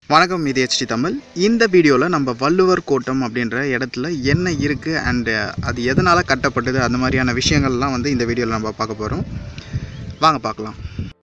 வணக்கம் இது ஹெச்டி தமிழ் இந்த வீடியோவில் நம்ம வள்ளுவர் கோட்டம் அப்படின்ற இடத்துல என்ன இருக்குது அண்டு அது எதனால் கட்டப்பட்டது அந்த மாதிரியான விஷயங்கள்லாம் வந்து இந்த வீடியோவில் நம்ம பார்க்க போகிறோம் வாங்க பார்க்கலாம்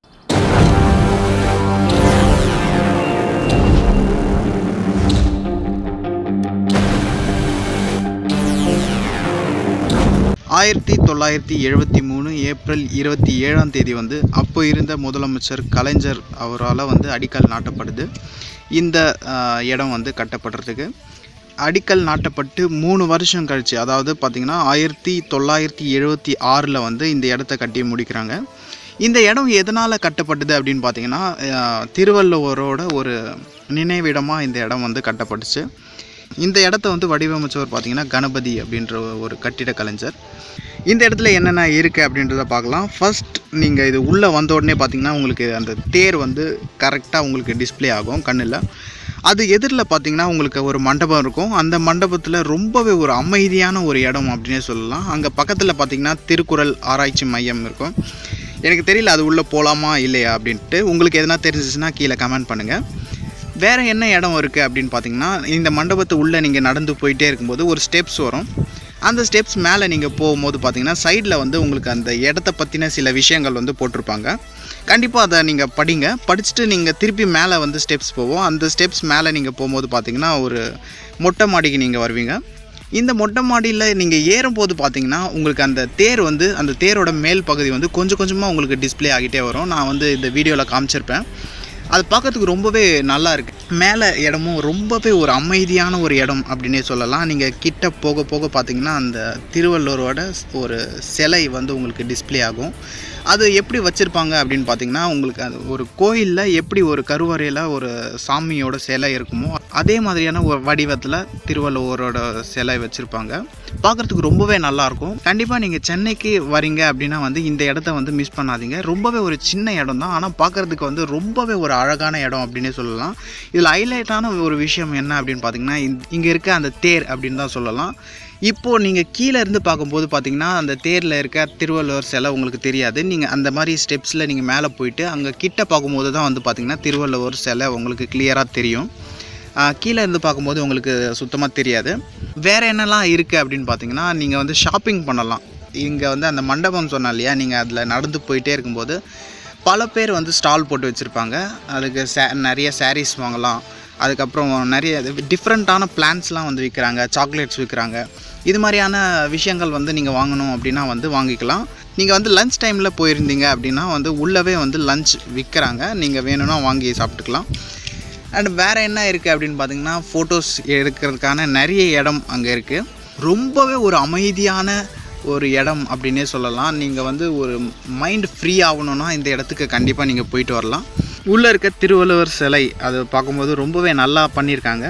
ஆயிரத்தி தொள்ளாயிரத்தி எழுபத்தி மூணு ஏப்ரல் இருபத்தி ஏழாம் தேதி வந்து அப்போ இருந்த முதலமைச்சர் கலைஞர் அவரால் வந்து அடிக்கல் நாட்டப்படுது இந்த ஆஹ், இடம் வந்து கட்டப்படுறதுக்கு அடிக்கல் நாட்டப்பட்டு மூணு வருஷம் கழிச்சு அதாவது பார்த்திங்கன்னா ஆயிரத்தி தொள்ளாயிரத்தி எழுபத்தி ஆறில் வந்து இந்த இடத்த கட்டி முடிக்கிறாங்க இந்த இடம் எதனால் கட்டப்பட்டது அப்படின்னு பார்த்தீங்கன்னா ஆஹ், திருவள்ளுவரோட ஒரு நினைவிடமாக இந்த இடம் வந்து கட்டப்பட்டுச்சு இந்த இடத்த வந்து வடிவமைச்சவர் பார்த்தீங்கன்னா கணபதி அப்படின்ற ஒரு கட்டிட கலைஞர் இந்த இடத்துல என்னென்ன இருக்குது அப்படின்றத பார்க்கலாம் ஃபர்ஸ்ட் நீங்கள் இது உள்ளே வந்த உடனே பார்த்தீங்கன்னா உங்களுக்கு அந்த தேர் வந்து கரெக்டாக உங்களுக்கு டிஸ்ப்ளே ஆகும் கண்ணில் அது எதிரில் பார்த்தீங்கன்னா உங்களுக்கு ஒரு மண்டபம் இருக்கும் அந்த மண்டபத்தில் ரொம்பவே ஒரு அமைதியான ஒரு இடம் அப்படின்னே சொல்லலாம் அங்கே பக்கத்தில் பார்த்தீங்கன்னா திருக்குறள் ஆராய்ச்சி மையம் இருக்கும் எனக்கு தெரியல அது உள்ளே போகலாமா இல்லையா அப்படின்ட்டு உங்களுக்கு எதனா தெரிஞ்சிச்சுன்னா கீழே கமெண்ட் பண்ணுங்கள் வேறு என்ன இடம் இருக்குது அப்படின்னு பார்த்தீங்கன்னா இந்த மண்டபத்து உள்ளே நீங்கள் நடந்து போயிட்டே இருக்கும்போது ஒரு ஸ்டெப்ஸ் வரும் அந்த ஸ்டெப்ஸ் மேலே நீங்கள் போகும்போது பார்த்தீங்கன்னா சைடில் வந்து உங்களுக்கு அந்த இடத்த பற்றின சில விஷயங்கள் வந்து போட்டிருப்பாங்க கண்டிப்பாக அதை நீங்கள் படிங்க படிச்சுட்டு நீங்கள் திருப்பி மேலே வந்து ஸ்டெப்ஸ் போவோம் அந்த ஸ்டெப்ஸ் மேலே நீங்கள் போகும்போது பார்த்தீங்கன்னா ஒரு மொட்டை மாடிக்கு நீங்கள் வருவீங்க இந்த மொட்டை மாடியில் நீங்கள் ஏறும்போது பார்த்தீங்கன்னா உங்களுக்கு அந்த தேர் வந்து அந்த தேரோட மேல் பகுதி வந்து கொஞ்சம் கொஞ்சமாக உங்களுக்கு டிஸ்ப்ளே ஆகிட்டே வரும் நான் வந்து இந்த வீடியோவில் காமிச்சிருப்பேன் அது பார்க்கறதுக்கு ரொம்பவே நல்லா இருக்கு மேலே இடமும் ரொம்பவே ஒரு அமைதியான ஒரு இடம் அப்படின்னே சொல்லலாம் நீங்கள் கிட்ட போக போக பார்த்தீங்கன்னா அந்த திருவள்ளுவரோட ஒரு சிலை வந்து உங்களுக்கு டிஸ்ப்ளே ஆகும் அது எப்படி வச்சுருப்பாங்க அப்படின்னு பார்த்தீங்கன்னா உங்களுக்கு அது ஒரு கோயிலில் எப்படி ஒரு கருவறையில் ஒரு சாமியோட சிலை இருக்குமோ அதே மாதிரியான ஒரு வடிவத்தில் திருவள்ளுவரோட சிலை வச்சுருப்பாங்க பார்க்குறதுக்கு ரொம்பவே நல்லாயிருக்கும் கண்டிப்பாக நீங்கள் சென்னைக்கு வரீங்க அப்படின்னா வந்து இந்த இடத்த வந்து மிஸ் பண்ணாதீங்க ரொம்பவே ஒரு சின்ன இடம் தான் ஆனால் பார்க்குறதுக்கு வந்து ரொம்பவே ஒரு அழகான இடம் அப்படின்னே சொல்லலாம் இதில் ஹைலைட்டான ஒரு விஷயம் என்ன அப்படின்னு பார்த்தீங்கன்னா இங்கே இருக்க அந்த தேர் அப்படின்னு தான் சொல்லலாம் இப்போது நீங்கள் கீழே இருந்து பார்க்கும்போது பார்த்தீங்கன்னா அந்த தேரில் இருக்க திருவள்ளுவர் சிலை உங்களுக்கு தெரியாது நீங்கள் அந்த மாதிரி ஸ்டெப்ஸில் நீங்கள் மேலே போயிட்டு அங்கே கிட்ட பார்க்கும்போது தான் வந்து பார்த்தீங்கன்னா திருவள்ளுவர் சிலை உங்களுக்கு கிளியராக தெரியும் ஆஹ் கீழே இருந்து பார்க்கும்போது உங்களுக்கு சுத்தமாக தெரியாது வேறு என்னெல்லாம் இருக்குது அப்படின்னு பார்த்தீங்கன்னா நீங்கள் வந்து ஷாப்பிங் பண்ணலாம் இங்கே வந்து அந்த மண்டபம் சொன்னேன் இல்லையா நீங்கள் அதில் நடந்து போயிட்டே இருக்கும்போது பல பேர் வந்து ஸ்டால் போட்டு வச்சுருப்பாங்க அதுக்கு சே நிறைய சாரீஸ் வாங்கலாம் அதுக்கப்புறம் நிறைய டிஃப்ரெண்ட்டான பிளான்ஸ்லாம் வந்து விற்கிறாங்க சாக்லேட்ஸ் விற்கிறாங்க இது மாதிரியான விஷயங்கள் வந்து நீங்கள் வாங்கணும் அப்படின்னா வந்து வாங்கிக்கலாம் நீங்கள் வந்து லஞ்ச் டைமில் போயிருந்தீங்க அப்படின்னா வந்து உள்ளவே வந்து லஞ்ச் விற்கிறாங்க நீங்கள் வேணும்னா வாங்கி சாப்பிட்டுக்கலாம் அண்ட் வேறு என்ன இருக்குது அப்படின்னு பார்த்தீங்கன்னா ஃபோட்டோஸ் எடுக்கிறதுக்கான நிறைய இடம் அங்கே இருக்குது ரொம்பவே ஒரு அமைதியான ஒரு இடம் அப்படின்னே சொல்லலாம் நீங்கள் வந்து ஒரு மைண்ட் ஃப்ரீ ஆகணுன்னா இந்த இடத்துக்கு கண்டிப்பாக நீங்கள் போயிட்டு வரலாம் உள்ளே இருக்க திருவள்ளுவர் சிலை அது பார்க்கும்போது ரொம்பவே நல்லா பண்ணியிருக்காங்க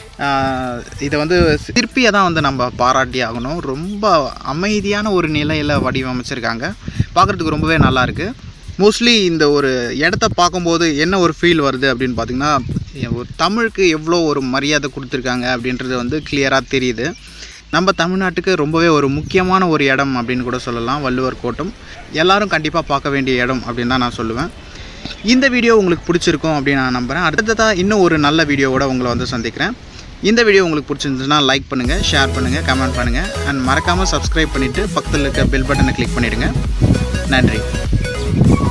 ஆஹ் இதை வந்து சிற்பியை தான் வந்து நம்ம பாராட்டி ஆகணும் ரொம்ப அமைதியான ஒரு நிலையில் வடிவமைச்சிருக்காங்க பார்க்குறதுக்கு ரொம்பவே நல்லா இருக்குது மோஸ்ட்லி இந்த ஒரு இடத்த பார்க்கும்போது என்ன ஒரு ஃபீல் வருது அப்படின்னு பார்த்தீங்கன்னா ஒரு தமிழுக்கு எவ்வளோ ஒரு மரியாதை கொடுத்துருக்காங்க அப்படின்றது வந்து கிளியராக தெரியுது நம்ம தமிழ்நாட்டுக்கு ரொம்பவே ஒரு முக்கியமான ஒரு இடம் அப்படின்னு கூட சொல்லலாம் வள்ளுவர் கோட்டம் எல்லாரும் கண்டிப்பாக பார்க்க வேண்டிய இடம் அப்படின்னு தான் நான் சொல்லுவேன் இந்த வீடியோ உங்களுக்கு பிடிச்சிருக்கும் அப்படின்னு நான் நம்புகிறேன் அடுத்ததாக இன்னும் ஒரு நல்ல வீடியோவோட உங்களை வந்து சந்திக்கிறேன் இந்த வீடியோ உங்களுக்கு பிடிச்சிருந்துச்சுன்னா லைக் பண்ணுங்கள் ஷேர் பண்ணுங்கள் கமெண்ட் பண்ணுங்கள் அண்ட் மறக்காமல் சப்ஸ்கிரைப் பண்ணிவிட்டு பக்கத்தில் இருக்க பெல் பட்டனை கிளிக் பண்ணிவிடுங்க நன்றி